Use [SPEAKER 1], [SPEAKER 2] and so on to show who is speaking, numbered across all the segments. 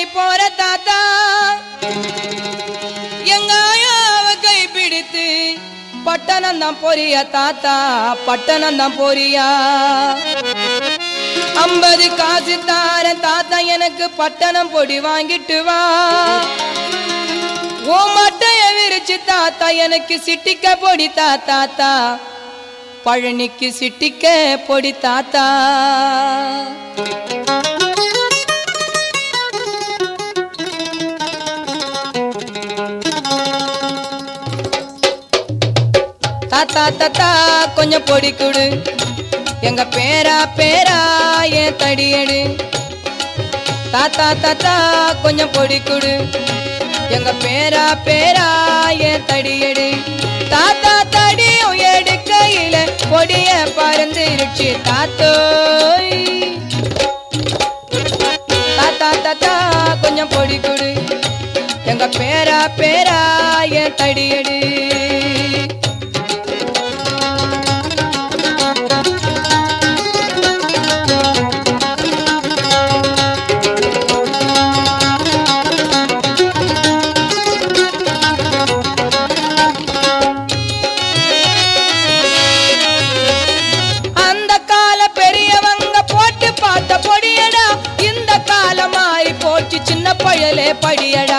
[SPEAKER 1] போற தாத்தா எங்க ஆயாவ கை பிடித்து பட்டணம் தான் போறியா தாத்தா பட்டணம் தான் போறியா ஐம்பது காசு தார தாத்தா எனக்கு பட்டணம் பொடி வாங்கிட்டு வா ஓ மட்டைய விரிச்சு தாத்தா எனக்கு சிட்டிக்க பொடி தாத்தா பழனிக்கு சிட்டிக்க பொடி தாத்தா தாத்தா தாத்தா கொஞ்சம் பொடி கொடு எங்க பேரா பேரா என் தடியடு தாத்தா தாத்தா கொஞ்சம் பொடி கொடு எங்க பேரா பேரா என் தடியடு தாத்தா தடியும் எடுக்கையில பொடிய பறந்துருச்சு தாத்தோய் தாத்தா தாத்தா கொஞ்சம் பொடி கொடு எங்க பேரா பேரா என் தடியடு அந்த கால பெரியவங்க போட்டு பார்த்த பொடியடா இந்த காலம் மாறி போச்சு சின்ன பயலே படியடா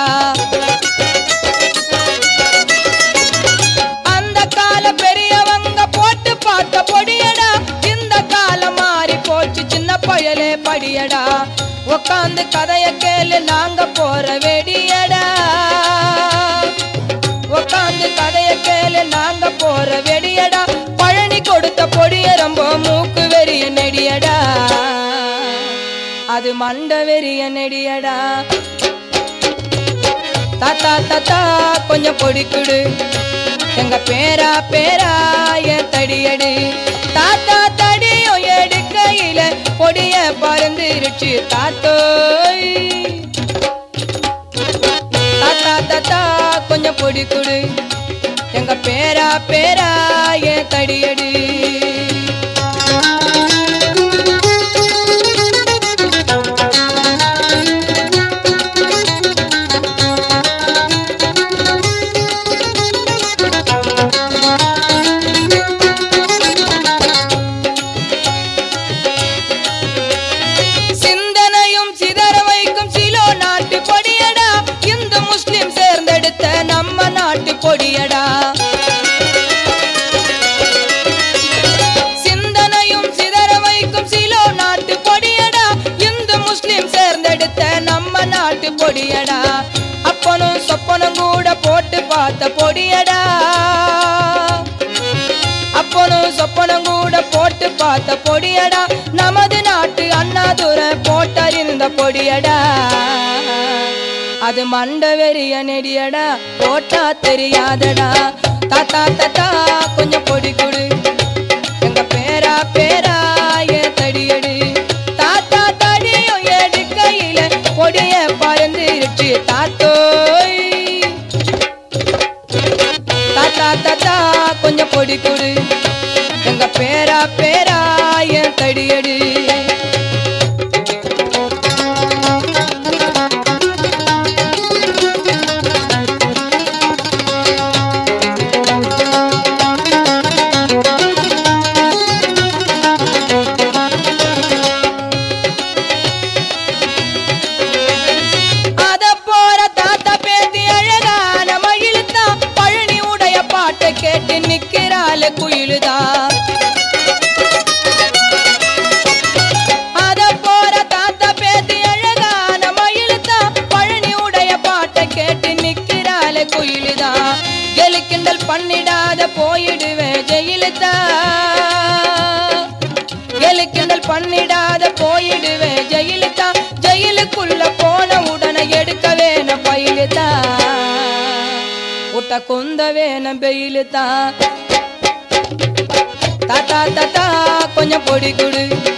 [SPEAKER 1] அந்த கால பெரியவங்க போட்டு பார்த்த பொடியடா இந்த காலம் மாறி போச்சு சின்ன பயலே படியடா உக்காந்து கதைய கேளு நாங்க போற வெடியடா உக்காந்து கதைய கேளு நாங்க போற வெடியடா பழனி கொடுத்த பொடிய ரொம்ப மூக்கு வெறிய நெடியடா அது மண்ட வெறிய நெடியடா தாத்தா தாத்தா கொஞ்சம் பொடி கொடு எங்க பேரா பேரா என் தடியடு தாத்தா தடியும் எடுக்கையில பொடிய பறந்துருச்சு தாத்தோய் தாத்தா தாத்தா கொஞ்சம் பொடி கொடு எங்க பேரா பேரா என் தடியடு சிந்தனையும் சிதற வைக்கும் சிலோ நாட்டு பொடியடா இந்து முஸ்லிம் சேர்ந்தெடுத்த நம்ம நாட்டு பொடியடா சிந்தனையும் சிதற வைக்கும் சிலோ நாட்டு பொடியடா இந்து முஸ்லிம் சேர்ந்தெடுத்த நம்ம நாட்டு பொடியடா அப்பனும் சொப்பனும் கூட போட்டு பார்த்த பொடியடா அப்பனும் சொப்பனும் கூட போட்டு பார்த்த பொடியடா நமது நாட்டு அண்ணாதுர போட்டறிந்த பொடியடா அது மண்ட வெறிய நெடியடா போட்டா தெரியாதடா தாத்தா தாத்தா கொஞ்சம் பொடி கொடு எங்க பேரா பேரா என் தடியடு தாத்தா தடியும் எடுக்கையில பொடிய பறந்துருச்சு தாத்தோய் தாத்தா தாத்தா கொஞ்சம் பொடி கொடு எங்க பேரா பேரா என் தடியடு அத போற தாத்தா பேத்தி அழகான மயிலுதா பழனி உடைய பாட்டை கேட்டு நிக்கிறாள் குயிலுதா அத போற தாத்தா பேத்தி அழகான மயிலுதா பழனி உடைய பாட்டை கேட்டு நிக்கிறாள் குயிலுதா எலிக்கிண்டல் பண்ணிடாத போயிடுவேன் ஜெயிலுதா எலிக்கிண்டல் பண்ணிடாத போயிடுவேன் ஜெயிலுதா ஜெயிலுக்குள்ள போன உடனே எடுக்க வேணும் பயிலுதா உட்ட கொந்த வேணும் பெயிலுதா தாத்தா தாத்தா கொஞ்சம் பொடி கொடு